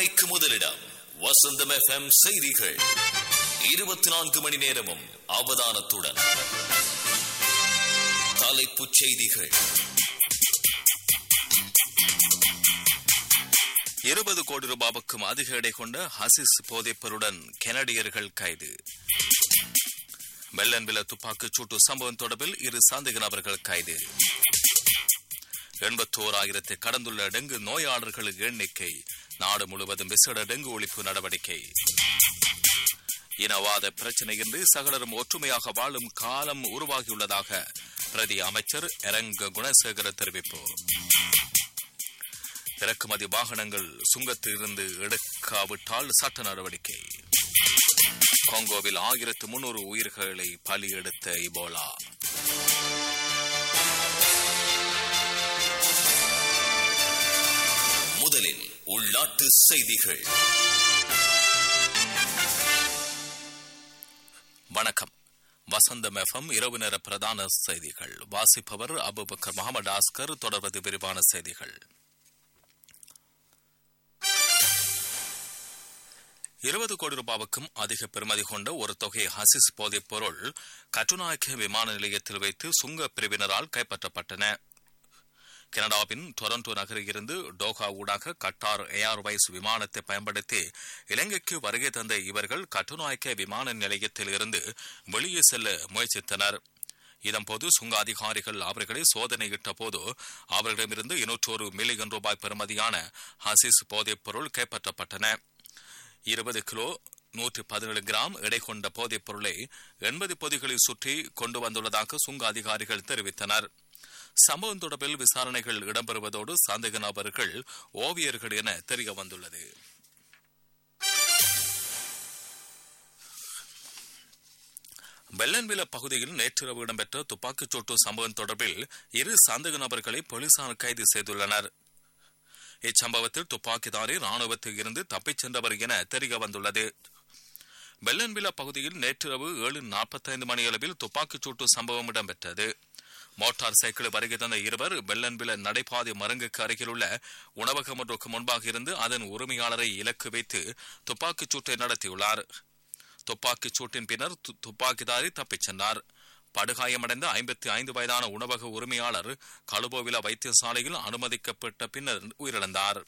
மணிக்கு முதலிடம் வசந்தம் எஃப்எம் செய்திகள் இருபத்தி நான்கு மணி நேரமும் அவதானத்துடன் தலைப்புச் செய்திகள் இருபது கோடி ரூபாவுக்கும் அதிக எடை கொண்ட ஹசிஸ் போதைப்பொருடன் கெனடியர்கள் கைது வெள்ளன்வில துப்பாக்கிச் சூட்டு சம்பவம் தொடர்பில் இரு சந்தேக நபர்கள் கைது எண்பத்தோராயிரத்தை கடந்துள்ள டெங்கு நோயாளர்கள் எண்ணிக்கை நாடு முழுவதும் விசேட டெங்கு ஒழிப்பு நடவடிக்கை இனவாத பிரச்சனையின்றி சகலரும் ஒற்றுமையாக வாழும் காலம் உருவாகியுள்ளதாக பிரதி அமைச்சர் இரங்க குணசேகர தெரிவிப்பு இறக்குமதி வாகனங்கள் சுங்கத்திலிருந்து எடுக்காவிட்டால் சட்ட நடவடிக்கை காங்கோவில் ஆயிரத்து முன்னூறு உயிர்களை பலி எடுத்த இபோலா முதலில் உள்நாட்டு செய்திகள் வணக்கம் வசந்தம் எஃப்எம் இரவு நேர பிரதான செய்திகள் வாசிப்பவர் அபுபக்கர் முகமது ஆஸ்கர் தொடர்வது விரிவான செய்திகள் இருபது கோடி ரூபாவுக்கும் அதிக பெறுமதி கொண்ட ஒரு தொகை ஹசிஸ் போதைப் பொருள் கட்டுநாயக்க விமான நிலையத்தில் வைத்து சுங்க பிரிவினரால் கைப்பற்றப்பட்டன கனடாவின் டொரண்டோ நகரில் இருந்து டோஹா ஊடாக கட்டார் ஏர்வைஸ் விமானத்தை பயன்படுத்தி இலங்கைக்கு வருகை தந்த இவர்கள் கட்டுநாயக்க விமான நிலையத்தில் இருந்து வெளியே செல்ல முயற்சித்தனர் இதன்போது சுங்க அதிகாரிகள் அவர்களை சோதனையிட்ட போது அவர்களிடமிருந்து இருநூற்றொரு மில்லியன் ரூபாய் பெறுமதியான ஹசிஸ் போதைப் பொருள் கைப்பற்றப்பட்டன இருபது கிலோ நூற்றி பதினேழு கிராம் எடை கொண்ட போதைப் பொருளை எண்பது பொதிகளில் சுற்றி கொண்டு வந்துள்ளதாக சுங்க அதிகாரிகள் தெரிவித்தனர் சம்பவம் தொடர்பில் விசாரணைகள் இடம்பெறுவதோடு சந்தேக நபர்கள் ஓவியர்கள் என தெரிய வந்துள்ளது வெள்ளன்வில பகுதியில் நேற்றிரவு இடம்பெற்ற துப்பாக்கிச் சூட்டு சம்பவம் தொடர்பில் இரு சந்தேக நபர்களை போலீசார் கைது செய்துள்ளனர் இச்சம்பவத்தில் துப்பாக்கிதாரி ராணுவத்தில் இருந்து தப்பிச் சென்றவர் என தெரிய வந்துள்ளது வெள்ளன்வில பகுதியில் நேற்றிரவு ஏழு நாற்பத்தைந்து மணியளவில் துப்பாக்கிச் சூட்டு சம்பவம் இடம்பெற்றது மோட்டார் சைக்கிள் வருகை தந்த இருவர் வெள்ளன்வில நடைபாதை மருங்குக்கு அருகிலுள்ள உணவகம் ஒன்றுக்கு முன்பாக இருந்து அதன் உரிமையாளரை இலக்கு வைத்து துப்பாக்கிச் சூட்டை நடத்தியுள்ளார் துப்பாக்கிச் சூட்டின் பின்னர் துப்பாக்கிதாரி தப்பிச் சென்றார் படுகாயமடைந்த ஐம்பத்தி ஐந்து வயதான உணவக உரிமையாளர் கலுபோவில வைத்தியசாலையில் அனுமதிக்கப்பட்ட பின்னர் உயிரிழந்தார்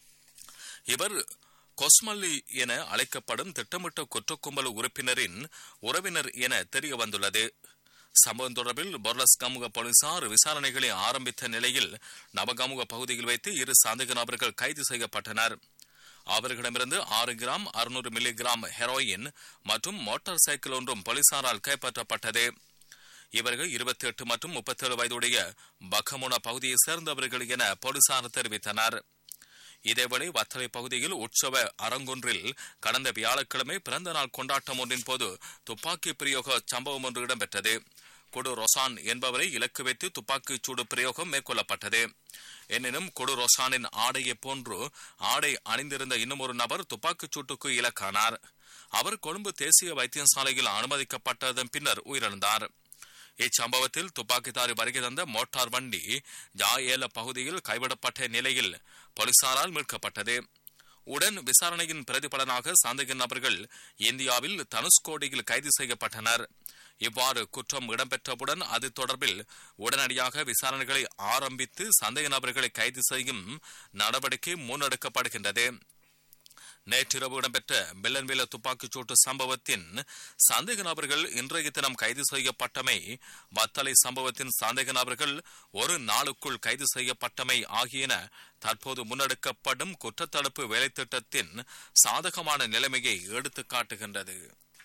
இவர் கொஸ்மல்லி என அழைக்கப்படும் திட்டமிட்ட குற்றக்கும்பல் உறுப்பினரின் உறவினர் என தெரிய வந்துள்ளது சம்பவம் தொடர்பில் பொர்லஸ் கமுக போலீசார் விசாரணைகளை ஆரம்பித்த நிலையில் நவகமுக பகுதியில் வைத்து இரு சந்தேக நபர்கள் கைது செய்யப்பட்டனர் அவர்களிடமிருந்து ஆறு கிராம் அறுநூறு மில்லி கிராம் ஹெரோயின் மற்றும் மோட்டார் சைக்கிள் ஒன்றும் போலீசாரால் கைப்பற்றப்பட்டது இவர்கள் இருபத்தி எட்டு மற்றும் முப்பத்தேழு வயதுடைய பக்கமுனா பகுதியைச் சேர்ந்தவர்கள் என போலீசார் தெரிவித்தனர் இதேவேளை வத்தலை பகுதியில் உற்சவ அரங்கொன்றில் கடந்த வியாழக்கிழமை பிறந்த நாள் கொண்டாட்டம் ஒன்றின் போது துப்பாக்கி பிரயோக சம்பவம் ஒன்று இடம்பெற்றது கொடு ரொசான் என்பவரை இலக்கு வைத்து துப்பாக்கிச் சூடு பிரயோகம் மேற்கொள்ளப்பட்டது எனினும் கொடு ரொசானின் ஆடையை போன்று ஆடை அணிந்திருந்த இன்னும் ஒரு நபர் துப்பாக்கிச் சூட்டுக்கு இலக்கானார் அவர் கொழும்பு தேசிய வைத்தியசாலையில் அனுமதிக்கப்பட்டதன் பின்னர் உயிரிழந்தார் இச்சம்பவத்தில் துப்பாக்கிதாரி வருகை தந்த மோட்டார் வண்டி ஜாயேல பகுதியில் கைவிடப்பட்ட நிலையில் போலீசாரால் மீட்கப்பட்டது உடன் விசாரணையின் பிரதிபலனாக சந்தேக நபர்கள் இந்தியாவில் தனுஷ்கோடியில் கைது செய்யப்பட்டனர் இவ்வாறு குற்றம் இடம்பெற்றவுடன் அது தொடர்பில் உடனடியாக விசாரணைகளை ஆரம்பித்து சந்தேக நபர்களை கைது செய்யும் நடவடிக்கை முன்னெடுக்கப்படுகின்றது நேற்றிரவு இடம்பெற்ற பெல்லன்வேல துப்பாக்கிச் சூட்டு சம்பவத்தின் சந்தேக நபர்கள் இன்றைய தினம் கைது செய்யப்பட்டமை வத்தலை சம்பவத்தின் சந்தேக நபர்கள் ஒரு நாளுக்குள் கைது செய்யப்பட்டமை ஆகியன தற்போது முன்னெடுக்கப்படும் குற்றத்தடுப்பு வேலைத்திட்டத்தின் சாதகமான நிலைமையை எடுத்துக் காட்டுகின்றது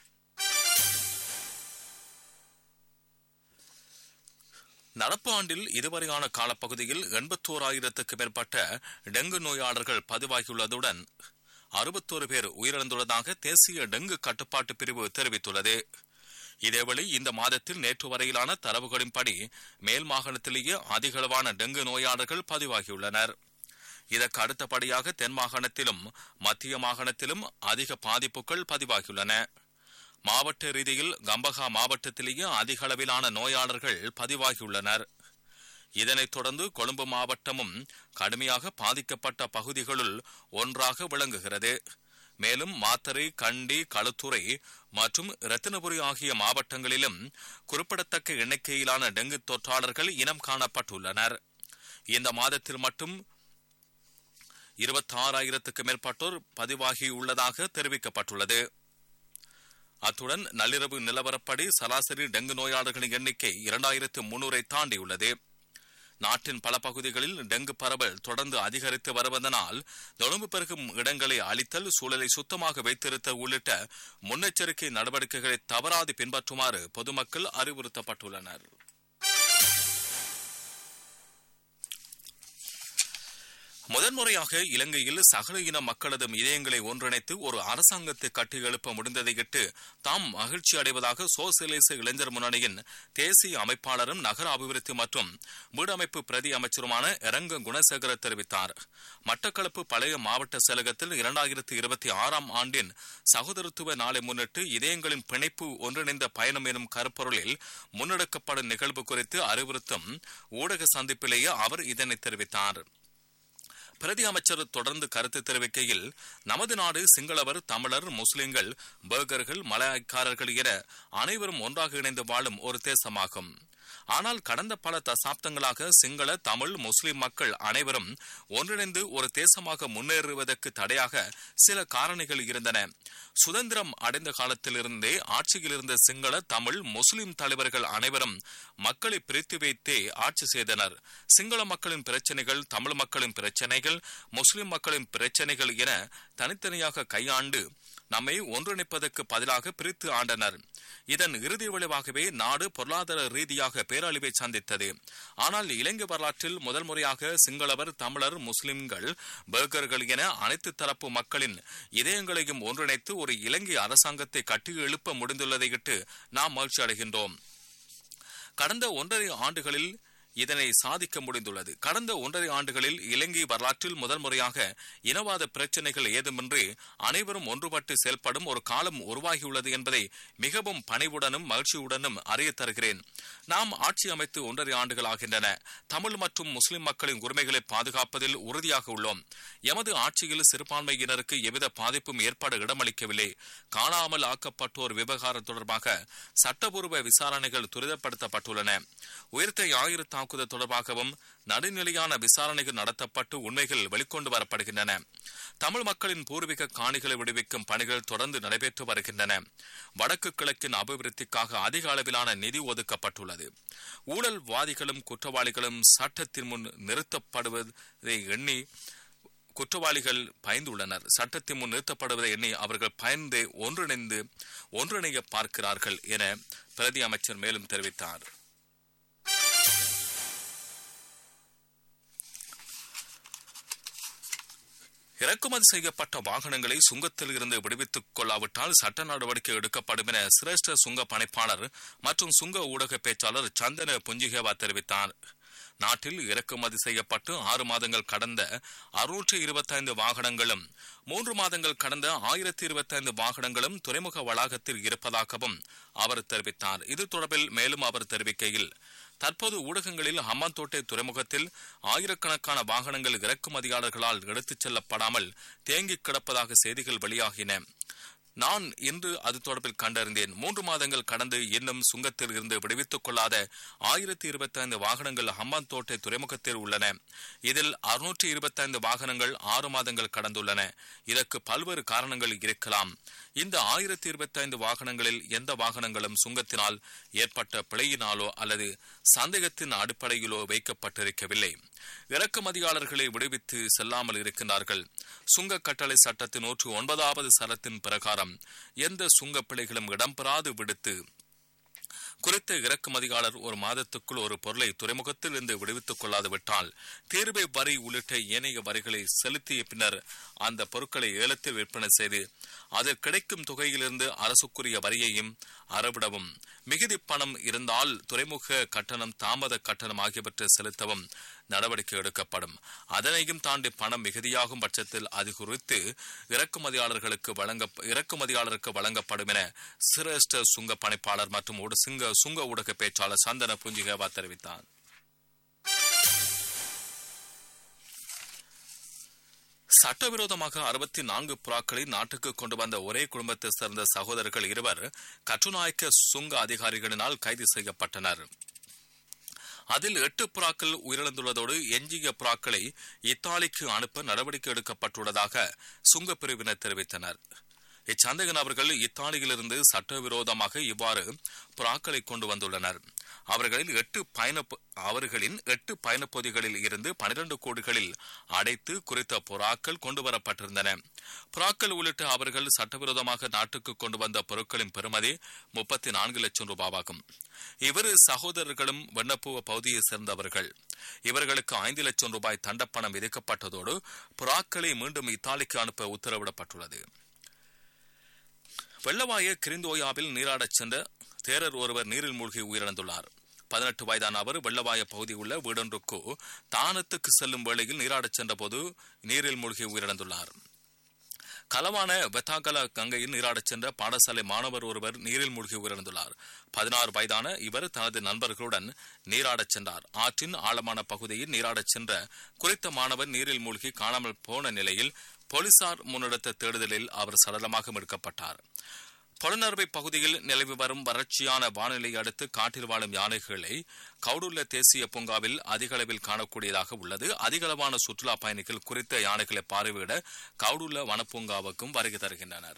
நடப்பு ஆண்டில் இதுவரையான காலப்பகுதியில் எண்பத்தோராயிரத்துக்கு மேற்பட்ட டெங்கு நோயாளர்கள் பதிவாகியுள்ளதுடன் அறுபத்தோரு பேர் உயிரிழந்துள்ளதாக தேசிய டெங்கு கட்டுப்பாட்டு பிரிவு தெரிவித்துள்ளது இதேவேளை இந்த மாதத்தில் நேற்று வரையிலான தரவுகளின்படி மேல் மாகாணத்திலேயே அதிகளவான டெங்கு நோயாளர்கள் பதிவாகியுள்ளனர் இதற்கு அடுத்தபடியாக தென் மாகாணத்திலும் மத்திய மாகாணத்திலும் அதிக பாதிப்புகள் பதிவாகியுள்ளன மாவட்ட ரீதியில் கம்பகா மாவட்டத்திலேயே அதிக அளவிலான நோயாளர்கள் பதிவாகியுள்ளனர் இதனைத் தொடர்ந்து கொழும்பு மாவட்டமும் கடுமையாக பாதிக்கப்பட்ட பகுதிகளுள் ஒன்றாக விளங்குகிறது மேலும் மாத்தறை கண்டி களுத்துறை மற்றும் ரத்தினபுரி ஆகிய மாவட்டங்களிலும் குறிப்பிடத்தக்க எண்ணிக்கையிலான டெங்கு தொற்றாளர்கள் இனம் காணப்பட்டுள்ளனர் இந்த மாதத்தில் மட்டும் இருபத்தி ஆறாயிரத்துக்கு மேற்பட்டோர் பதிவாகியுள்ளதாக தெரிவிக்கப்பட்டுள்ளது அத்துடன் நள்ளிரவு நிலவரப்படி சராசரி டெங்கு நோயாளர்களின் எண்ணிக்கை இரண்டாயிரத்து முன்னூரை தாண்டியுள்ளது நாட்டின் பல பகுதிகளில் டெங்கு பரவல் தொடர்ந்து அதிகரித்து வருவதனால் நொழும்பு பெருகும் இடங்களை அழித்தல் சூழலை சுத்தமாக வைத்திருத்தல் உள்ளிட்ட முன்னெச்சரிக்கை நடவடிக்கைகளை தவறாது பின்பற்றுமாறு பொதுமக்கள் அறிவுறுத்தப்பட்டுள்ளனர் முதன்முறையாக இலங்கையில் சகல இன மக்களது இதயங்களை ஒன்றிணைத்து ஒரு அரசாங்கத்தை கட்டி எழுப்ப முடிந்ததையிட்டு தாம் மகிழ்ச்சி அடைவதாக சோசியலிச இளைஞர் முன்னணியின் தேசிய அமைப்பாளரும் நகர அபிவிருத்தி மற்றும் வீடமைப்பு பிரதி அமைச்சருமான இரங்க குணசேகர தெரிவித்தார் மட்டக்களப்பு பழைய மாவட்ட செயலகத்தில் இரண்டாயிரத்தி இருபத்தி ஆறாம் ஆண்டின் சகோதரத்துவ நாளை முன்னிட்டு இதயங்களின் பிணைப்பு ஒன்றிணைந்த பயணம் எனும் கருப்பொருளில் முன்னெடுக்கப்படும் நிகழ்வு குறித்து அறிவுறுத்தும் ஊடக சந்திப்பிலேயே அவர் இதனை தெரிவித்தார் பிரதி அமைச்சர் தொடர்ந்து கருத்து தெரிவிக்கையில் நமது நாடு சிங்களவர் தமிழர் முஸ்லிம்கள் பர்கர்கள் மலாய்க்காரர்கள் என அனைவரும் ஒன்றாக இணைந்து வாழும் ஒரு தேசமாகும் ஆனால் கடந்த பல தசாப்தங்களாக சிங்கள தமிழ் முஸ்லிம் மக்கள் அனைவரும் ஒன்றிணைந்து ஒரு தேசமாக முன்னேறுவதற்கு தடையாக சில காரணிகள் இருந்தன சுதந்திரம் அடைந்த காலத்திலிருந்தே ஆட்சியில் இருந்த சிங்கள தமிழ் முஸ்லிம் தலைவர்கள் அனைவரும் மக்களை பிரித்து வைத்தே ஆட்சி செய்தனர் சிங்கள மக்களின் பிரச்சனைகள் தமிழ் மக்களின் பிரச்சனைகள் முஸ்லிம் மக்களின் பிரச்சனைகள் என தனித்தனியாக கையாண்டு நம்மை ஒன்றிணைப்பதற்கு பதிலாக பிரித்து ஆண்டனர் இதன் இறுதி விளைவாகவே நாடு பொருளாதார ரீதியாக பேரழிவை சந்தித்தது ஆனால் இலங்கை வரலாற்றில் முதல் முறையாக சிங்களவர் தமிழர் முஸ்லிம்கள் பர்கர்கள் என அனைத்து தரப்பு மக்களின் இதயங்களையும் ஒன்றிணைத்து ஒரு இலங்கை அரசாங்கத்தை கட்டி எழுப்ப முடிந்துள்ளதையிட்டு நாம் மகிழ்ச்சி அடைகின்றோம் கடந்த ஒன்றரை ஆண்டுகளில் இதனை சாதிக்க முடிந்துள்ளது கடந்த ஒன்றரை ஆண்டுகளில் இலங்கை வரலாற்றில் முதல் முறையாக இனவாத பிரச்சினைகள் ஏதுமின்றி அனைவரும் ஒன்றுபட்டு செயல்படும் ஒரு காலம் உருவாகியுள்ளது என்பதை மிகவும் பணிவுடனும் மகிழ்ச்சியுடனும் அறிய தருகிறேன் நாம் ஆட்சி அமைத்து ஒன்றரை ஆண்டுகள் ஆகின்றன தமிழ் மற்றும் முஸ்லிம் மக்களின் உரிமைகளை பாதுகாப்பதில் உறுதியாக உள்ளோம் எமது ஆட்சியில் சிறுபான்மையினருக்கு எவ்வித பாதிப்பும் ஏற்பட இடமளிக்கவில்லை காணாமல் ஆக்கப்பட்டோர் விவகாரம் தொடர்பாக சட்டபூர்வ விசாரணைகள் துரிதப்படுத்தப்பட்டுள்ளன உயிர்த்த ஞாயிறு தாக்குதல் தொடர்பாகவும் நடுநிலையான விசாரணைகள் நடத்தப்பட்டு உண்மைகள் வெளிக்கொண்டு வரப்படுகின்றன தமிழ் மக்களின் பூர்வீக காணிகளை விடுவிக்கும் பணிகள் தொடர்ந்து நடைபெற்று வருகின்றன வடக்கு கிழக்கின் அபிவிருத்திக்காக அதிக அளவிலான நிதி ஒதுக்கப்பட்டுள்ளது ஊழல்வாதிகளும் குற்றவாளிகளும் சட்டத்தின் முன் நிறுத்தப்படுவதை எண்ணி குற்றவாளிகள் பயந்துள்ளனர் சட்டத்தின் முன் நிறுத்தப்படுவதை எண்ணி அவர்கள் பயந்து ஒன்றிணைந்து ஒன்றிணைய பார்க்கிறார்கள் என பிரதி அமைச்சர் மேலும் தெரிவித்தார் இறக்குமதி செய்யப்பட்ட வாகனங்களை சுங்கத்தில் இருந்து விடுவித்துக் கொள்ளாவிட்டால் சட்ட நடவடிக்கை எடுக்கப்படும் என சிரேஷ்ட சுங்க பணிப்பாளர் மற்றும் சுங்க ஊடக பேச்சாளர் சந்தன புஞ்சிகேவா தெரிவித்தார் நாட்டில் இறக்குமதி செய்யப்பட்டு ஆறு மாதங்கள் கடந்த அறுநூற்று இருபத்தைந்து வாகனங்களும் மூன்று மாதங்கள் கடந்த ஆயிரத்தி இருபத்தைந்து வாகனங்களும் துறைமுக வளாகத்தில் இருப்பதாகவும் அவர் தெரிவித்தார் இது தொடர்பில் மேலும் அவர் தெரிவிக்கையில் தற்போது ஊடகங்களில் ஹம்மாந்தோட்டை துறைமுகத்தில் ஆயிரக்கணக்கான வாகனங்கள் இறக்குமதியாளர்களால் எடுத்துச் செல்லப்படாமல் தேங்கிக் கிடப்பதாக செய்திகள் வெளியாகின நான் இன்று அது தொடர்பில் கண்டறிந்தேன் மூன்று மாதங்கள் கடந்து இன்னும் சுங்கத்தில் இருந்து விடுவித்துக் கொள்ளாத ஆயிரத்தி இருபத்தி ஐந்து வாகனங்கள் ஹம்பாந்தோட்டை துறைமுகத்தில் உள்ளன இதில் அறுநூற்றி இருபத்தி ஐந்து வாகனங்கள் ஆறு மாதங்கள் கடந்துள்ளன இதற்கு பல்வேறு காரணங்கள் இருக்கலாம் இந்த ஆயிரத்தி இருபத்தி ஐந்து வாகனங்களில் எந்த வாகனங்களும் சுங்கத்தினால் ஏற்பட்ட பிழையினாலோ அல்லது சந்தேகத்தின் அடிப்படையிலோ வைக்கப்பட்டிருக்கவில்லை இறக்குமதியாளர்களை விடுவித்து செல்லாமல் இருக்கின்றார்கள் சுங்க கட்டளை சட்டத்தின் நூற்று ஒன்பதாவது சரத்தின் பிரகாரம் எந்த சுங்க பிழைகளும் இடம்பெறாது விடுத்து குறித்த இறக்குமதியாளர் ஒரு மாதத்துக்குள் ஒரு பொருளை துறைமுகத்தில் இருந்து விடுவித்துக் கொள்ளாது விட்டால் தேர்வை வரி உள்ளிட்ட ஏனைய வரிகளை செலுத்திய பின்னர் அந்த பொருட்களை ஏலத்தில் விற்பனை செய்து அதில் கிடைக்கும் தொகையிலிருந்து அரசுக்குரிய வரியையும் அறவிடவும் மிகுதி பணம் இருந்தால் துறைமுக கட்டணம் தாமத கட்டணம் ஆகியவற்றை செலுத்தவும் நடவடிக்கை எடுக்கப்படும் அதனையும் தாண்டி பணம் மிகுதியாகும் பட்சத்தில் அது குறித்து இறக்குமதியாளர்களுக்கு வழங்க இறக்குமதியாளருக்கு வழங்கப்படும் என சிரேஷ்ட சுங்க பணிப்பாளர் மற்றும் சிங்க சுங்க ஊடக பேச்சாளர் சந்தன புஞ்சிகேவா தெரிவித்தார் சட்டவிரோதமாக அறுபத்தி நான்கு புறாக்களை நாட்டுக்கு கொண்டு வந்த ஒரே குடும்பத்தை சேர்ந்த சகோதரர்கள் இருவர் கட்டுநாயக்க சுங்க அதிகாரிகளினால் கைது செய்யப்பட்டனர் அதில் எட்டு புறாக்கள் உயிரிழந்துள்ளதோடு எஞ்சிய புறாக்களை இத்தாலிக்கு அனுப்ப நடவடிக்கை எடுக்கப்பட்டுள்ளதாக சுங்க பிரிவினர் தெரிவித்தனர் இச்சந்தேக நபர்கள் இத்தாலியிலிருந்து சட்டவிரோதமாக இவ்வாறு புறாக்களை கொண்டு வந்துள்ளனர் அவர்களில் எட்டு பயண அவர்களின் எட்டு பயணப்பொதிகளில் இருந்து பனிரெண்டு கோடிகளில் அடைத்து குறித்த புறாக்கள் கொண்டு வரப்பட்டிருந்தன புறாக்கள் உள்ளிட்ட அவர்கள் சட்டவிரோதமாக நாட்டுக்கு கொண்டு வந்த பொருட்களின் பெறுமதி முப்பத்தி நான்கு லட்சம் ரூபாவாகும் இவரு சகோதரர்களும் வெண்ணப்பூவ பகுதியை சேர்ந்தவர்கள் இவர்களுக்கு ஐந்து லட்சம் ரூபாய் தண்டப்பணம் விதிக்கப்பட்டதோடு புறாக்களை மீண்டும் இத்தாலிக்கு அனுப்ப உத்தரவிடப்பட்டுள்ளது வெள்ளவாய கிரிந்தோயாவில் நீராடச் சென்ற தேரர் ஒருவர் நீரில் மூழ்கி உயிரிழந்துள்ளார் பதினெட்டு வயதான அவர் வெள்ளவாய பகுதியில் உள்ள வீடொன்றுக்கு தானத்துக்கு செல்லும் வேளையில் நீராடச் சென்றபோது நீரில் மூழ்கி உயிரிழந்துள்ளார் களவான வெத்தாகல கங்கையில் நீராடச் சென்ற பாடசாலை மாணவர் ஒருவர் நீரில் மூழ்கி உயிரிழந்துள்ளார் பதினாறு வயதான இவர் தனது நண்பர்களுடன் நீராடச் சென்றார் ஆற்றின் ஆழமான பகுதியில் நீராடச் சென்ற குறித்த மாணவர் நீரில் மூழ்கி காணாமல் போன நிலையில் போலீசார் முன்னெடுத்த தேடுதலில் அவர் சடலமாக மீட்கப்பட்டார் பொலனறுவை பகுதியில் நிலவி வரும் வறட்சியான வானிலையை அடுத்து காட்டில் வாழும் யானைகளை கவுடுள்ள தேசிய பூங்காவில் அதிக அளவில் காணக்கூடியதாக உள்ளது அதிகளவான சுற்றுலா பயணிகள் குறித்த யானைகளை பார்வையிட கவுடுள்ள வனப்பூங்காவுக்கும் வருகை தருகின்றனர்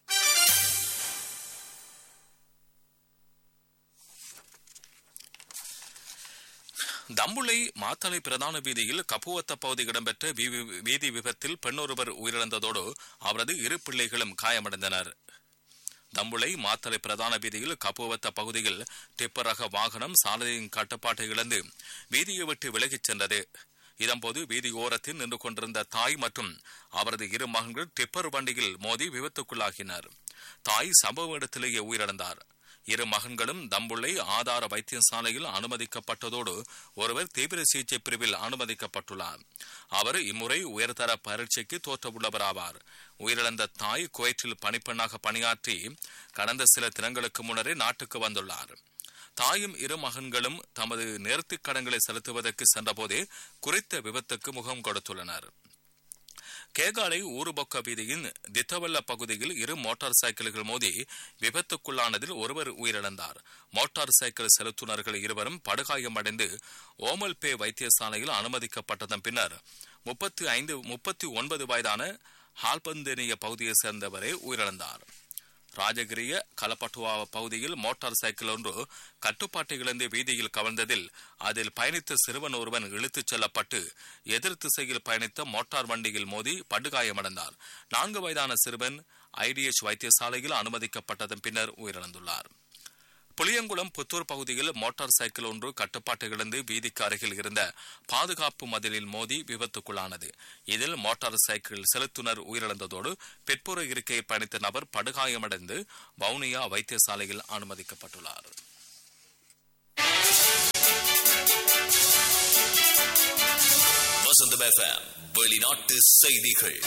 தம்புளை மாத்தளை பிரதான வீதியில் கப்புவத்த பகுதியில் இடம்பெற்ற வீதி விபத்தில் பெண்ணொருவர் உயிரிழந்ததோடு அவரது இரு பிள்ளைகளும் காயமடைந்தனர் தம்புளை மாத்தளை பிரதான வீதியில் கப்புவத்த பகுதியில் டிப்பர் ரக வாகனம் சாலையின் கட்டுப்பாட்டை இழந்து வீதியை விட்டு விலகிச் சென்றது இதன்போது வீதி ஓரத்தில் நின்று கொண்டிருந்த தாய் மற்றும் அவரது இரு மகன்கள் டிப்பர் வண்டியில் மோதி விபத்துக்குள்ளாகினர் தாய் சம்பவ இடத்திலேயே உயிரிழந்தார் இரு மகன்களும் தம்புள்ளை ஆதார வைத்தியசாலையில் அனுமதிக்கப்பட்டதோடு ஒருவர் தீவிர சிகிச்சை பிரிவில் அனுமதிக்கப்பட்டுள்ளார் அவர் இம்முறை உயர்தர பரீட்சைக்கு தோற்றவுள்ளவர் ஆவார் உயிரிழந்த தாய் குவைற்றில் பணிப்பெண்ணாக பணியாற்றி கடந்த சில தினங்களுக்கு முன்னரே நாட்டுக்கு வந்துள்ளார் தாயும் இரு மகன்களும் தமது நேர்த்திக் கடன்களை செலுத்துவதற்கு சென்றபோதே குறித்த விபத்துக்கு முகம் கொடுத்துள்ளனர் கேகாலை ஊருபொக்க வீதியின் தித்தவல்ல பகுதியில் இரு மோட்டார் சைக்கிள்கள் மோதி விபத்துக்குள்ளானதில் ஒருவர் உயிரிழந்தார் மோட்டார் சைக்கிள் செலுத்துனர்கள் இருவரும் படுகாயமடைந்து ஓமல்பே வைத்தியசாலையில் அனுமதிக்கப்பட்டதன் பின்னர் முப்பத்தி ஐந்து முப்பத்தி ஒன்பது வயதான ஹால்பந்தேனிய பகுதியைச் சேர்ந்தவரே உயிரிழந்தார் ராஜகிரிய கலப்பட்டுவா பகுதியில் மோட்டார் சைக்கிள் ஒன்று கட்டுப்பாட்டை இழந்து வீதியில் கவிழ்ந்ததில் அதில் பயணித்த சிறுவன் ஒருவன் இழுத்துச் செல்லப்பட்டு எதிர் திசையில் பயணித்த மோட்டார் வண்டியில் மோதி படுகாயமடைந்தார் நான்கு வயதான சிறுவன் ஐடிஎச் வைத்தியசாலையில் அனுமதிக்கப்பட்டதன் பின்னர் உயிரிழந்துள்ளார் புளியங்குளம் புத்தூர் பகுதியில் மோட்டார் சைக்கிள் ஒன்று கட்டுப்பாட்டை இழந்து வீதிக்கு அருகில் இருந்த பாதுகாப்பு மதிலில் மோதி விபத்துக்குள்ளானது இதில் மோட்டார் சைக்கிள் செலுத்துனர் உயிரிழந்ததோடு பிற்புற இருக்கையில் பயணித்த நபர் படுகாயமடைந்து வவுனியா வைத்தியசாலையில் அனுமதிக்கப்பட்டுள்ளார் வசந்தம் எஃப்எம் வெளிநாட்டு செய்திகள்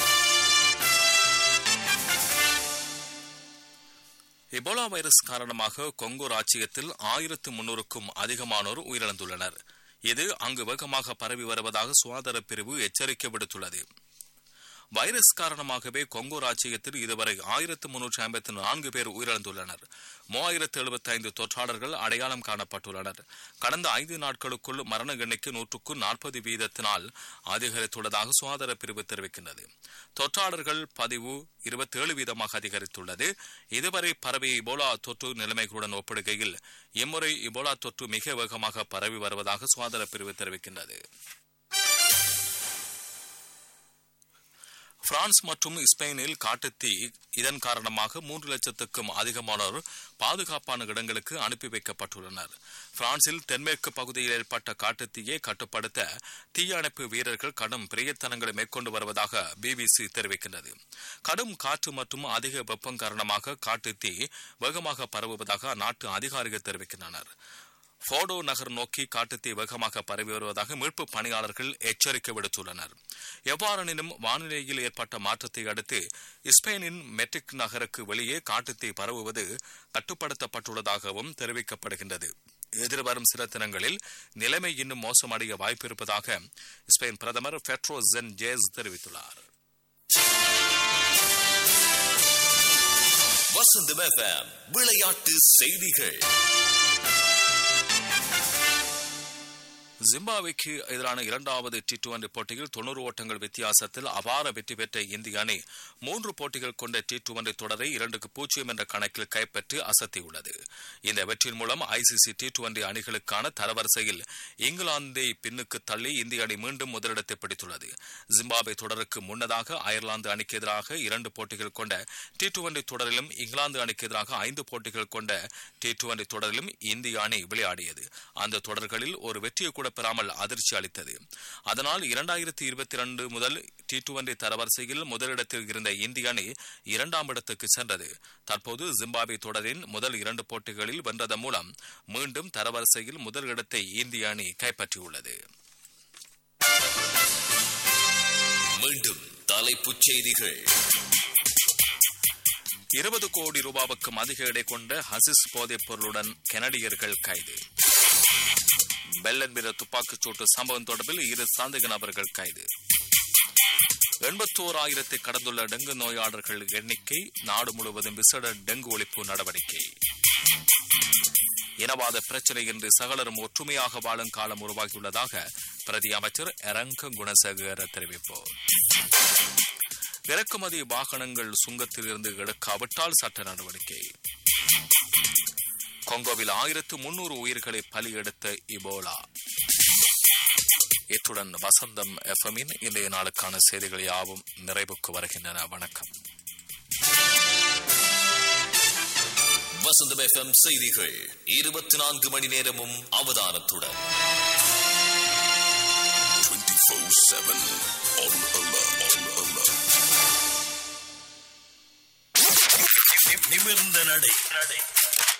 எபோலா வைரஸ் காரணமாக கொங்கோ ராச்சியத்தில் ஆயிரத்து முன்னூறுக்கும் அதிகமானோர் உயிரிழந்துள்ளனர் இது அங்கு வேகமாக பரவி வருவதாக சுகாதார பிரிவு எச்சரிக்கை விடுத்துள்ளது வைரஸ் காரணமாகவே கொங்கோ ராச்சியத்தில் இதுவரை ஆயிரத்து முன்னூற்றி ஐம்பத்தி நான்கு பேர் உயிரிழந்துள்ளனர் மூவாயிரத்து எழுபத்தி ஐந்து தொற்றாளர்கள் அடையாளம் காணப்பட்டுள்ளனர் கடந்த ஐந்து நாட்களுக்குள் மரண எண்ணிக்கை நூற்றுக்கு நாற்பது வீதத்தினால் அதிகரித்துள்ளதாக சுகாதார பிரிவு தெரிவிக்கின்றது தொற்றாளர்கள் பதிவு இருபத்தேழு வீதமாக அதிகரித்துள்ளது இதுவரை பரவிய இபோலா தொற்று நிலைமைகளுடன் ஒப்பிடுகையில் இம்முறை இபோலா தொற்று மிக வேகமாக பரவி வருவதாக சுகாதார பிரிவு தெரிவிக்கின்றது பிரான்ஸ் மற்றும் ஸ்பெயினில் காட்டுத்தீ இதன் காரணமாக மூன்று லட்சத்துக்கும் அதிகமானோர் பாதுகாப்பான இடங்களுக்கு அனுப்பி வைக்கப்பட்டுள்ளனர் பிரான்சில் தென்மேற்கு பகுதியில் ஏற்பட்ட காட்டுத்தீயை கட்டுப்படுத்த தீயணைப்பு வீரர்கள் கடும் பிரயத்தனங்களை மேற்கொண்டு வருவதாக பிபிசி தெரிவிக்கின்றது கடும் காற்று மற்றும் அதிக வெப்பம் காரணமாக காட்டுத்தீ வேகமாக பரவுவதாக அந்நாட்டு அதிகாரிகள் தெரிவிக்கின்றனர் போடோ நகர் நோக்கி காட்டுத்தீ வேகமாக பரவி வருவதாக மீட்பு பணியாளர்கள் எச்சரிக்கை விடுத்துள்ளனர் எவ்வாறெனினும் வானிலையில் ஏற்பட்ட மாற்றத்தை அடுத்து ஸ்பெயினின் மெட்ரிக் நகருக்கு வெளியே காட்டுத்தீ பரவுவது கட்டுப்படுத்தப்பட்டுள்ளதாகவும் தெரிவிக்கப்படுகின்றது எதிர்வரும் சில தினங்களில் நிலைமை இன்னும் மோசமடைய வாய்ப்பிருப்பதாக ஸ்பெயின் பிரதமர் பெட்ரோ ஜென் ஜேஸ் தெரிவித்துள்ளார் வசந்தம் எஃப்எம் விளையாட்டு செய்திகள் ஜிம்பாப்வேக்கு எதிரான இரண்டாவது டி டுவெண்டி போட்டியில் தொண்ணூறு ஓட்டங்கள் வித்தியாசத்தில் அபார வெற்றி பெற்ற இந்திய அணி மூன்று போட்டிகள் கொண்ட டி டுவெண்டி தொடரை இரண்டுக்கு பூஜ்ஜியம் என்ற கணக்கில் கைப்பற்றி அசத்தியுள்ளது இந்த வெற்றியின் மூலம் ஐசிசி டி டுவெண்டி அணிகளுக்கான தரவரிசையில் இங்கிலாந்தை பின்னுக்கு தள்ளி இந்திய அணி மீண்டும் முதலிடத்தை பிடித்துள்ளது ஜிம்பாப்வே தொடருக்கு முன்னதாக அயர்லாந்து அணிக்கு எதிராக இரண்டு போட்டிகள் கொண்ட டி டுவெண்டி தொடரிலும் இங்கிலாந்து அணிக்கு எதிராக ஐந்து போட்டிகள் கொண்ட டி டுவெண்டி தொடரிலும் இந்திய அணி விளையாடியது அந்த தொடர்களில் ஒரு வெற்றியை கூட பெறாமல் அதிர்ச்சி அளித்தது அதனால் இரண்டாயிரத்தி இருபத்தி இரண்டு முதல் டி டுவெண்டி தரவரிசையில் முதலிடத்தில் இருந்த இந்திய அணி இரண்டாம் இடத்துக்கு சென்றது தற்போது ஜிம்பாப்வே தொடரின் முதல் இரண்டு போட்டிகளில் வென்றதன் மூலம் மீண்டும் தரவரிசையில் முதல் இடத்தை இந்திய அணி கைப்பற்றியுள்ளது மீண்டும் தலைப்புச் செய்திகள் இருபது கோடி ரூபாவுக்கும் அதிக எடை கொண்ட ஹசிஸ் போதைப் பொருளுடன் கெனடியர்கள் கைது பெல்லன் வீர துப்பாக்கிச் சூட்டு சம்பவம் தொடர்பில் இரு சந்தேக நபர்கள் கைது எண்பத்தோராயிரத்தை கடந்துள்ள டெங்கு நோயாளர்கள் எண்ணிக்கை நாடு முழுவதும் விசேட டெங்கு ஒழிப்பு நடவடிக்கை இனவாத பிரச்சினை என்று சகலரும் ஒற்றுமையாக வாழும் காலம் உருவாகியுள்ளதாக பிரதி அமைச்சர் இரங்க குணசேகர தெரிவிப்பார் இறக்குமதி வாகனங்கள் சுங்கத்தில் இருந்து எடுக்காவிட்டால் சட்ட நடவடிக்கை கொங்கோவில் ஆயிரத்து முன்னூறு உயிர்களை பலி எடுத்த இபோலா இத்துடன் வசந்தம் எஃப்எம்மின் இன்றைய நாளுக்கான செய்திகள் யாவும் நிறைவுக்கு வருகின்றன வணக்கம் வசந்தம் எஃப்எம் செய்திகள் இருபத்தி நான்கு மணி நேரமும் அவதானத்துடன் 24/7 on alert. On alert. நிமிர்ந்த நடை